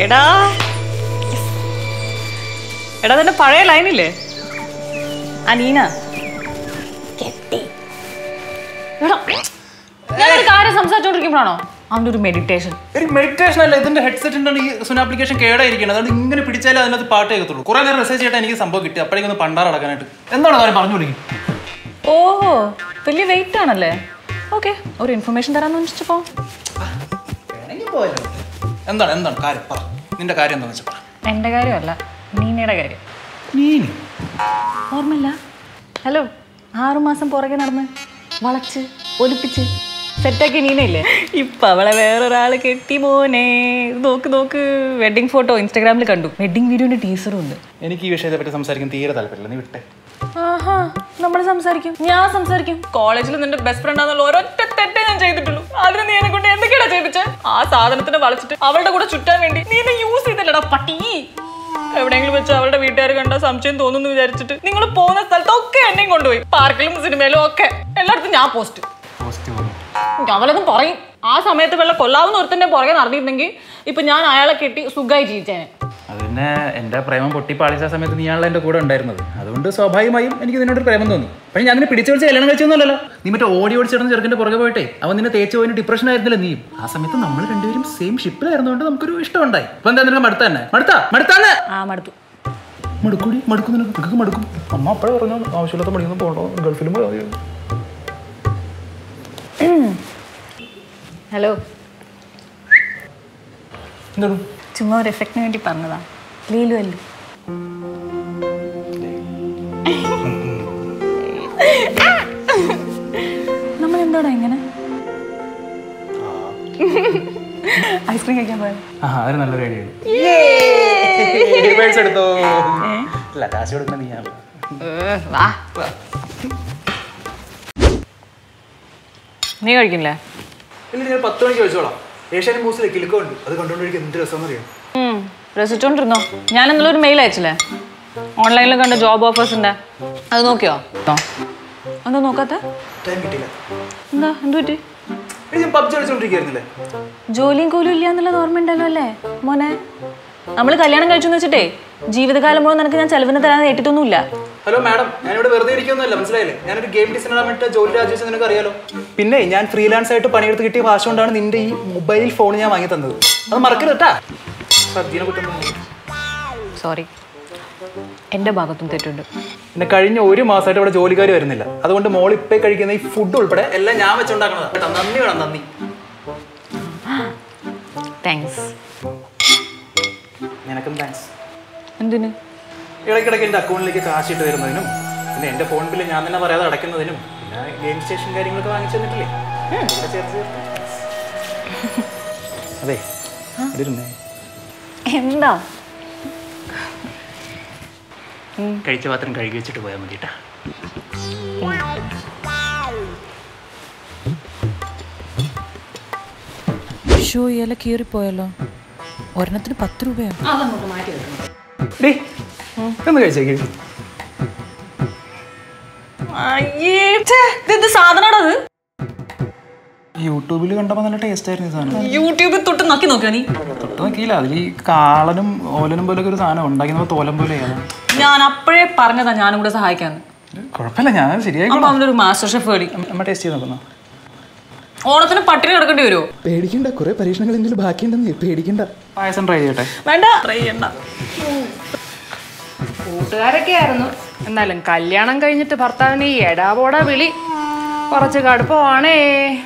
എടാ എടാ നിന്റെ പഴയ ലൈനില്ലേ അനീന കെട്ടി എടാ ഞാനൊരു കാര്യം സംസാരിച്ചോണ്ടിരിക്കുമ്പോഴാണോ അവൻ്റെ ഒരു മെഡിറ്റേഷൻ ഒരു മെഡിറ്റേഷൻ അല്ല ഇതിന്റെ ഹെഡ്സെറ്റിന്റെ ഈ സുന ആപ്ലിക്കേഷൻ കേടായിരിക്കണം അതുകൊണ്ട് ഇങ്ങനെ പിടിച്ചാലേ അതിനകത്ത് പാട്ട് കേൾക്കത്തുള്ളൂ കുറെ നേരം മെസ്സേജ് ചെയ്തിട്ട് എനിക്ക് സംഭവം കിട്ടി അപ്പോഴേക്കും ഒന്ന് പണ്ടാറടക്കാനായിട്ട് എന്താണ് കാര്യം പറഞ്ഞു വിളിക്കും ഓഹോ വലിയ വെയിറ്റ് ആണല്ലേ ഓക്കെ ഒരു ഇൻഫർമേഷൻ തരാന്ന് വെച്ചിട്ട് പോ എന്താണ് എന്താണ് കാര്യം പറ നിന്റെ കാര്യം എന്താണെന്ന് വെച്ചാൽ പറ എൻ്റെ കാര്യമല്ല നീനയുടെ കാര്യം നീന് ഓർമ്മയില്ല ഹലോ ആറുമാസം പുറകെ നടന്ന് വളച്ച് ഒലിപ്പിച്ച് സെറ്റാക്കി നീനയില്ലേ ഇപ്പൊ അവളെ വേറൊരാള് കെട്ടി മോനെ നോക്ക് നോക്ക് വെഡിങ് ഫോട്ടോ ഇൻസ്റ്റാഗ്രാമിൽ കണ്ടു വെഡിങ് വീഡിയോന്റെ ടീസറും ഉണ്ട് എനിക്ക് ഈ വിഷയത്തെ പറ്റി സംസാരിക്കാൻ തീരെ താല്പര്യമില്ല നീ വിട്ടെ ആഹാ നമ്മൾ സംസാരിക്കും ഞാൻ സംസാരിക്കും കോളേജിൽ നിന്റെ ബെസ്റ്റ് ഫ്രണ്ട് ആണെന്നുള്ള ഒരൊറ്റ തെറ്റേ ഞാൻ ചെയ്തിട്ടുള്ളൂ അതിന് നീ എന്നെ കൊണ്ട് എന്തൊക്കെയാ ചെയ്തിച്ച് ആ സാധനത്തിനെ വളച്ചിട്ട് അവളുടെ കൂടെ ചുറ്റാൻ വേണ്ടി നീ എന്നെ യൂസ് ചെയ്തില്ലടാ പട്ടി എവിടെയെങ്കിലും വെച്ച് അവളുടെ വീട്ടുകാർ കണ്ട സംശയം തോന്നുന്നു വിചാരിച്ചിട്ട് നിങ്ങൾ പോകുന്ന സ്ഥലത്തൊക്കെ എന്നെയും കൊണ്ടുപോയി പാർക്കിലും സിനിമയിലും ഒക്കെ എല്ലായിടത്തും ഞാൻ പോസ്റ്റ് അവളൊന്നും പറയും ആ സമയത്ത് വെള്ളം കൊല്ലാവുന്ന ഒരുത്തന്റെ പുറകെ നടന്നിരുന്നെങ്കിൽ ഇപ്പൊ ഞാൻ അയാളെ കെട്ടി സുഖമായി ജീവിച്ചേനെ അത് പിന്നെ എൻ്റെ പ്രേമം പൊട്ടി പാളിച്ച സമയത്ത് നീയാണല്ലോ എൻ്റെ കൂടെ ഉണ്ടായിരുന്നത് അതുകൊണ്ട് സ്വാഭാവികമായും എനിക്ക് നിന്നോടൊരു പ്രേമം തോന്നി പക്ഷേ ഞാൻ നിന്നെ പിടിച്ചു പിടിച്ച് കല്യാണം കഴിച്ചൊന്നുമല്ലല്ലോ നീ മറ്റേ ഓടി ഓടിച്ചിടുന്ന ചെറുക്കൻ്റെ പുറകെ പോയിട്ടേ അവൻ നിന്നെ തേച്ച് പോയി ഡിപ്രഷൻ ആയിരുന്നില്ല നീയും ആ സമയത്ത് നമ്മൾ രണ്ടുപേരും സെയിം ഷിപ്പിലായിരുന്നതുകൊണ്ട് നമുക്കൊരു ഇഷ്ടം ഉണ്ടായി ഇപ്പൊ എന്താ നിനക്ക് മടുത്ത തന്നെ മടുത്താ മടുത്താന്ന് ആ മടുത്തു മടുക്കൂടി മടുക്കും നിനക്ക് നിനക്ക് മടുക്കും അമ്മ അപ്പോഴേ പറഞ്ഞു ആവശ്യമില്ലാത്ത മടിയൊന്നും പോകണോ ഗൾഫിലും പോയാൽ മതി ഹലോ എന്താണ് ചുമ്മാ ഒരു എഫക്റ്റിന് വേണ്ടി പറഞ്ഞതാ ലീലു അല്ലു നമ്മൾ എന്താടാ ഇങ്ങനെ ഐസ്ക്രീം കഴിക്കാൻ പോയത് ആ അത് നല്ലൊരു ഐഡിയ എടുത്തോ അല്ല കാശ് കൊടുക്കുന്ന നീയാണ് വാ നീ കഴിക്കില്ലേ ഇല്ല ഞാൻ പത്ത് മണിക്ക് കഴിച്ചോളാം ഏഷ്യാനെറ്റ് ന്യൂസിലെ കിലുക്കമുണ്ട് അത് കണ്ടുകൊണ്ടിരിക്കും എന്ത് രസം അറിയാം രസിച്ചോണ്ടിരുന്നോ ഞാൻ ഇന്നലെ ഒരു മെയിൽ അയച്ചില്ലേ ഓൺലൈനിൽ കണ്ട ജോബ് ഓഫേഴ്സിന്റെ അത് നോക്കിയോ എന്താ നോക്കാത്ത ടൈം കിട്ടിയില്ല എന്താ എന്ത് പറ്റി എടി, ഞാൻ പബ്ജി കളിച്ചോണ്ടിരിക്കുന്നില്ലേ ജോലിയും കൂലിയും ഇല്ല എന്നുള്ളത് ഓർമ്മയുണ്ടല്ലോ അല്ലേ മോനെ നമ്മൾ കല്യാണം കഴിച്ചു എന്ന് വെച്ചിട്ടേ ജീവിതകാലം മുഴുവൻ നിനക്ക് ഞാൻ ചെലവിന് തരാൻ ഏറ്റിട്ടൊന്നുമില്ല ഹലോ മാഡം ഞാനിവിടെ വെറുതെ ഇരിക്കുന്നല്ല മനസ്സിലായില്ലേ ഞാനൊരു ഗെയിം ഡിസൈനർ ആയിട്ട് ജോലി രാജിവെച്ച് നിനക്ക് അറിയാലോ പിന്നെ ഞാൻ ഫ്രീലാൻസ് ആയിട്ട് പണിയെടുത്ത് കിട്ടിയ ഭാഷ കൊണ്ടാണ് നിന്റെ ഈ മൊബൈൽ ഫോൺ ഞാൻ വാങ്ങി തന്നത് അത് മറക്കരുത് കേട്ടാ സദ്യനെ കുറ്റം സോറി എൻ്റെ ഭാഗത്തും തെറ്റുണ്ട് പിന്നെ കഴിഞ്ഞ ഒരു മാസമായിട്ട് ഇവിടെ ജോലിക്കാർ വരുന്നില്ല അതുകൊണ്ട് മോൾ ഇപ്പേ കഴിക്കുന്ന ഈ ഫുഡ് ഉൾപ്പെടെ എല്ലാം ഞാൻ വെച്ചുണ്ടാക്കണതാ കേട്ടോ നന്ദി വേണം നന്ദി താങ്ക്സ് നിനക്കും താങ്ക്സ് എന്തിന് ഇടയ്ക്കിടയ്ക്ക് എൻ്റെ അക്കൗണ്ടിലേക്ക് കാശ് ഇട്ട് തരുന്നതിനും പിന്നെ എൻ്റെ ഫോൺ ബില്ല് ഞാൻ തന്നെ പറയാതെ അടയ്ക്കുന്നതിനും പിന്നെ ഗെയിം സ്റ്റേഷൻ കാര്യങ്ങളൊക്കെ വാങ്ങിച്ചു തന്നിട്ടില്ലേ ഇതൊക്കെ ചേർത്ത് ചേർത്ത്. അതെ ഇവിടെ ഇരുന്നേ. എന്താ കഴിച്ച പാത്രം കഴുകി വെച്ചിട്ട് പോയാൽ മതി കേട്ടാ ഷോ ഇയാളെ കീറിപ്പോയല്ലോ ഒരെണ്ണത്തിന് പത്ത് രൂപയോ ഡേ ഒന്ന് കഴിച്ചേക്ക് അയ്യേ ഛേ, ഇതെന്ത് സാധനമാടാ അത് യൂട്യൂബിൽ കണ്ടപ്പോൾ നല്ല ടേസ്റ്റ് ആയിരുന്നു ഈ സാധനം യൂട്യൂബിൽ തൊട്ട് നോക്കി നോക്കിയോ നീ തൊട്ട് നോക്കിയില്ല അതിൽ ഈ കാളനും ഓലനും പോലൊക്കെ ഒരു സാധനം ഉണ്ടാക്കുന്ന തോലം പോലെ ഞാൻ അപ്പോഴേ പറഞ്ഞതാ ഞാനും കൂടെ സഹായിക്കാന്ന് കുഴപ്പമില്ല ഞാൻ ശരിയായി അപ്പൊ അവനൊരു മാസ്റ്റർ ഷെഫ് കളി അമ്മ ടേസ്റ്റ് ചെയ്ത് നോക്കുന്ന ഓണത്തിന് പട്ടിണി കിടക്കേണ്ടി വരുമോ പേടിക്കണ്ട കുറെ പരീക്ഷണങ്ങളെങ്കിലും ബാക്കിയുണ്ടെന്ന് പേടിക്കണ്ട പായസം ട്രൈ ചെയ്യട്ടെ വേണ്ട ട്രൈ ചെയ്യണ്ട കൂട്ടുകാരൊക്കെ ആയിരുന്നു എന്നാലും കല്യാണം കഴിഞ്ഞിട്ട് ഭർത്താവിന് ഈ എടാപോടാ വിളി കുറച്ച് കടുപ്പമാണേ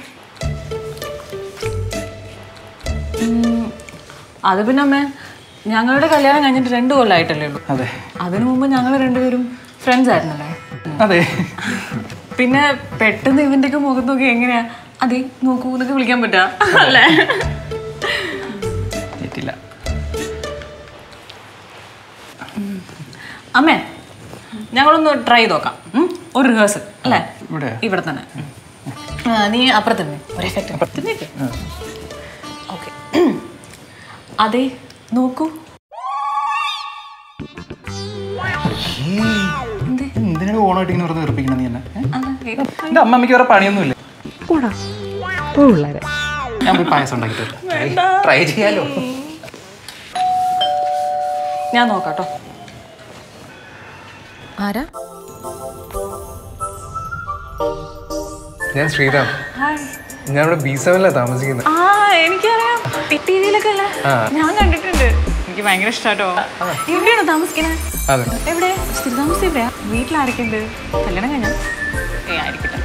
അത് പിന്നെ അമ്മേ ഞങ്ങളുടെ കല്യാണം കഴിഞ്ഞിട്ട് രണ്ടു കൊല്ലമായിട്ടല്ലേ ഉള്ളൂ അതെ അതിനു മുമ്പ് ഞങ്ങൾ രണ്ടുപേരും ഫ്രണ്ട്സ് ആയിരുന്നല്ലേ അതെ പിന്നെ പെട്ടെന്ന് ഇവന്റെയൊക്കെ മുഖം നോക്കി എങ്ങനെയാ അതെ നോക്കൂ എന്നൊക്കെ വിളിക്കാൻ പറ്റാ അല്ലേ പറ്റില്ല അമ്മേ ഞങ്ങളൊന്ന് ട്രൈ ചെയ്ത് നോക്കാം ഉം? ഒരു റിഹേഴ്സൽ അല്ലേ ഇവിടെ ഇവിടെ തന്നെ ആ, നീ അപ്പുറത്ത് തന്നെ ഒരു എഫക്റ്റ് ഓക്കെ അതെ നോക്കൂ എന്ത്? എന്തിനാണ് ഓണമായിട്ട് ഇങ്ങനെ വെറുതെ വെറുപ്പിക്കണം നീ എന്നെ ഏ? അല്ല, ഏ, എന്റെ അമ്മമ്മയ്ക്ക് വേറെ പണിയൊന്നുമില്ല ഞാൻ പോയി പായസം ഉണ്ടാക്കിട്ട് ട്രൈ ചെയ്യാലോ ഞാൻ നോക്കാട്ടോ ആരാ ഞാൻ ശ്രീറാം ഹായ് ഞാൻ ഇവിടെ ബി സെവനിലാണ് താമസിക്കുന്നത് ആ എനിക്കറിയാം ടി വിയിലൊക്കെ അല്ലേ ഞാൻ കണ്ടിട്ടുണ്ട് എനിക്ക് ഭയങ്കര ഇഷ്ടാട്ടോ എവിടെയാണോ താമസിക്കണേ അതെ എവിടെ സ്ഥിര താമസം എവിടെയാ വീട്ടിലാരൊക്കെ ഉണ്ട് കല്യാണം കഴിഞ്ഞാ ഏ ആയിരിക്കട്ടെ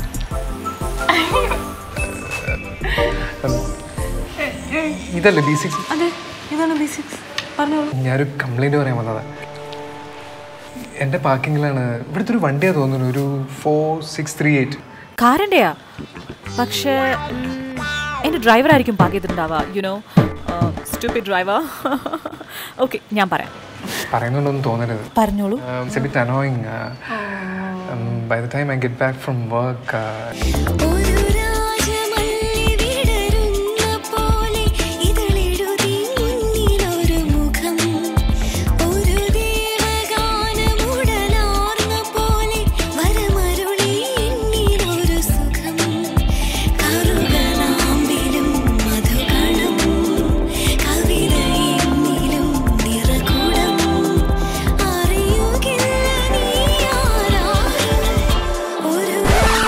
ഇതല്ലേ ബി സിക്സ് അതെ ഇതാണ് ബേസിക്സ് പറഞ്ഞോളൂ ഞാനൊരു കംപ്ലൈൻറ്റ് പറയാൻ വന്നതാ എൻ്റെ പാർക്കിങ്ങിലാണ് ഇവിടുത്തെ ഒരു വണ്ടിയാ തോന്നുന്നു ഒരു ഫോർ സിക്സ് ത്രീ എയ്റ്റ് കാറിൻ്റെയാ പക്ഷേ ഉം, എൻ്റെ ഡ്രൈവർ ആയിരിക്കും പാക്ക് ചെയ്തിട്ടുണ്ടാവുക യുനോ സ്റ്റുപ്പിഡ് ഡ്രൈവർ ഓക്കെ ഞാൻ പറയാം പറയുന്നുണ്ടോന്ന് തോന്നരുത് പറഞ്ഞോളൂ it's a bit annoying by the time I get back from work ഒരു രാജമല്ലി വിടരുന്ന പോലെ ഇതളെഴുതി മുന്നിലൊരു മുഖം ഒരു ദേവഗാനമുടലാർന്ന പോലെ വരമരുളി എന്നിലൊരു സുഖം കറുകനാമ്പിലും മധുകണം കവിത എന്നിലും നിറകുടം അറിയുകില്ല നീ ആരാരും ഒരു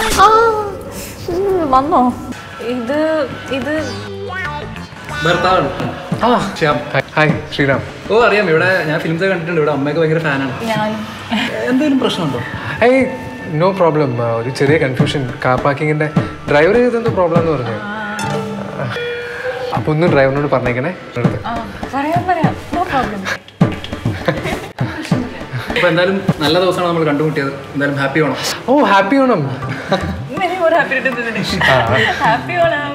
വന്നോ ഇത് ഇത് ഭർത്താവാണ് ആ ശ്യാം ഹായ് ശ്രീറാം ഓ അറിയാം ഇവിടെ ഞാൻ ഫിലിംസ് കണ്ടിട്ടുണ്ട് ഇവിടെ അമ്മയൊക്കെ ഭയങ്കര ഫാനാണ് ഞാൻ എന്തെങ്കിലും പ്രശ്നമുണ്ടോ ഹേയ് നോ പ്രോബ്ലം ഒരു ചെറിയ കൺഫ്യൂഷൻ കാർ പാർക്കിങ്ങിൻ്റെ ഡ്രൈവർ ചെയ്തെന്തോ പ്രോബ്ലം എന്ന് പറഞ്ഞു അപ്പോൾ ഒന്ന് ഡ്രൈവറിനോട് പറഞ്ഞേക്കണേ അടുത്ത് ആ പറയാം പറയാം നോ പ്രോബ്ലം അപ്പോൾ എന്തായാലും നല്ല ദിവസമാണ് നമ്മൾ കണ്ടുമുട്ടിയത് എന്തായാലും ഹാപ്പി ആണോ ഓ happy Onam many more happy happy Onam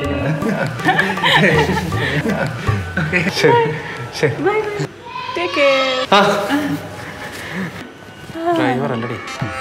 ശരി ശരി ടേക്ക് കെയർ ഡ്രൈവർ അല്ലടി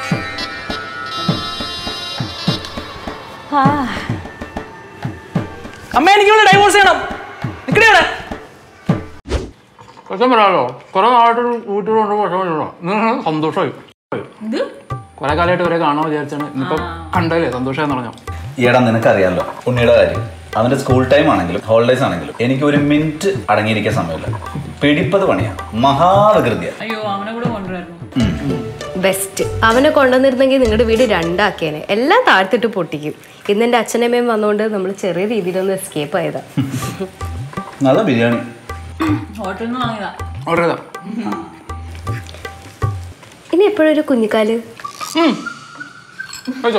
അമ്മ എനിക്ക് ഇവിടെ ഡൈവോഴ്സ് ചെയ്യണം നിക്കടി അവിടെ പ്രശ്നം പറയാമല്ലോ കുറെ നാളായിട്ട് വീട്ടിൽ കൊണ്ട് പ്രശ്നമില്ലല്ലോ നിങ്ങൾ സന്തോഷമായി കുറെ കാലമായിട്ട് ഇവരെ കാണാൻ വിചാരിച്ചാണ് ഇന്നിപ്പോ കണ്ടല്ലേ സന്തോഷമായെന്ന് പറഞ്ഞോ ഈടാ നിനക്കറിയാലോ ഉണ്ണിയുടെ കാര്യം അവന്റെ സ്കൂൾ ടൈം ആണെങ്കിലും ഹോളിഡേസ് ആണെങ്കിലും എനിക്ക് ഒരു മിനിറ്റ് അടങ്ങിയിരിക്കാൻ സമയമില്ല പിടിപ്പത് പണിയാ മഹാവികൃതിയ അയ്യോ അവനെ കൂടെ കൊണ്ടുവരായിരുന്നു ബെസ്റ്റ് അവനെ കൊണ്ടുവന്നിരുന്നെങ്കിൽ നിങ്ങളുടെ വീട് രണ്ടാക്കിയേനെ എല്ലാം താഴ്ത്തിട്ട് പൊട്ടിക്കും ഇന്ന് എൻ്റെ അച്ഛനമ്മയും വന്നുകൊണ്ട് നമ്മൾ ചെറിയ രീതിയിലൊന്ന് എസ്കേപ്പ് ആയതാ നല്ല ബിരിയാണി ഹോട്ടലിൽ നിന്ന് വാങ്ങിയതാ ഓർഡർ ചെയ്താ ഇനി എപ്പോഴും ഒരു കുഞ്ഞിക്കാല് കഴിച്ചോ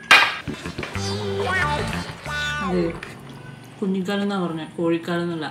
അതെ കുഞ്ഞിക്കാലം എന്നാ പറഞ്ഞേ കോഴിക്കാലം എന്നല്ല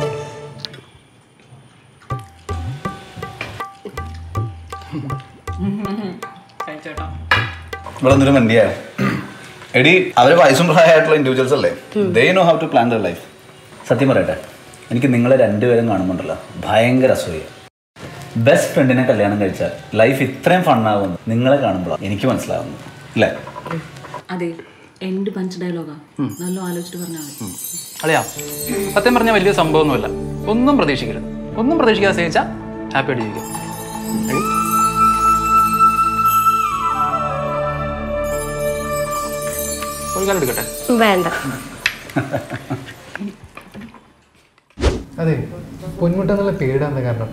കഴിച്ചോട്ടോ ഇവിടെ ഒന്നൊരു വണ്ടിയാ എടി അവര് വയസ്സും പ്രായമായിട്ടുള്ള ഇൻഡിവിജ്വൽസ് അല്ലേ they know how to plan their life സത്യം പറയട്ടെ എനിക്ക് നിങ്ങളെ രണ്ടുപേരും കാണുമ്പോണ്ടല്ലോ ഭയങ്കര അസൂയ ബെസ്റ്റ് ഫ്രണ്ടിനെ കല്യാണം കഴിച്ചാൽ ലൈഫ് ഇത്രയും ഫണ്ണാവുമെന്ന് നിങ്ങളെ കാണുമ്പോഴാണ് എനിക്ക് മനസ്സിലാവുന്നത് അല്ലേ അതെ എൻഡ് പഞ്ച് ഡയലോഗാ നല്ല ആലോചിച്ചിട്ട് പറഞ്ഞാൽ മതി അതെയാ സത്യം പറഞ്ഞാൽ വലിയ സംഭവമൊന്നുമല്ല ഒന്നും പ്രതീക്ഷിക്കരുത് ഒന്നും പ്രതീക്ഷിക്കാതെ സ്നേഹിച്ചാൽ ഹാപ്പി ആയിട്ട് ജീവിക്കാം Ready? ഒരു കാലം എടുക്കട്ടെ വേണ്ട അതെ പൊന്മുട്ട എന്നുള്ള പേരിടാൻ കാരണം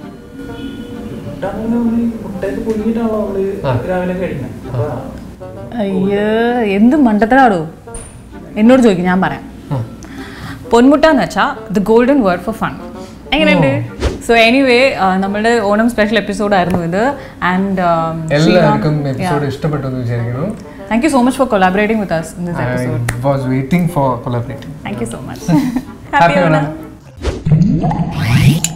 രാവിലെ കഴിക്കണം അയ്യോ എന്ത് മണ്ടത്തരാടോ എന്നോട് ചോദിക്കും ഞാൻ പറയാം പൊന്മുട്ട എന്ന് വെച്ചാൽ the golden word for fun എങ്ങനെയുണ്ട് സോ എനിവേ നമ്മുടെ ഓണം സ്പെഷ്യൽ എപ്പിസോഡ് ആയിരുന്നു ഇത് ആൻഡ് എല്ലാവർക്കും എപ്പിസോഡ് ഇഷ്ടപ്പെട്ടു എന്ന് വിചാരിക്കുന്നു thank you so much for collaborating with us in this I episode was waiting for collaborating thank you so much happy Onam Onam